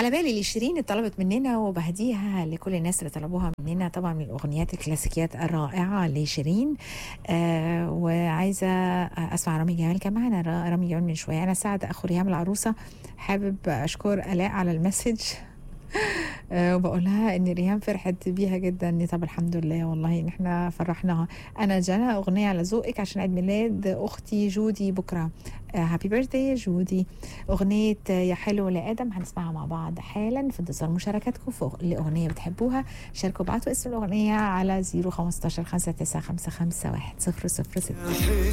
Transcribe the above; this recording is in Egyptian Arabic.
على بالي لشيرين اللي طلبت مننا وبهديها لكل الناس اللي طلبوها مننا طبعا من الاغنيات الكلاسيكيات الرائعه لشيرين آه وعايزه اسمع رامي جمال كان معانا را- رامي جمال من شويه انا سعد اخو ريهام العروسه حابب اشكر الاء على المسج آه، وبقول لها ان ريهام فرحت بيها جدا طب الحمد لله والله ان احنا فرحناها انا جانا اغنيه على ذوقك عشان عيد ميلاد اختي جودي بكره هابي بيرثدي جودي اغنيه آه، يا حلو لادم هنسمعها مع بعض حالا في انتظار مشاركاتكم في أغ- لاغنيه بتحبوها شاركوا ابعتوا اسم الاغنيه على 015 59551 006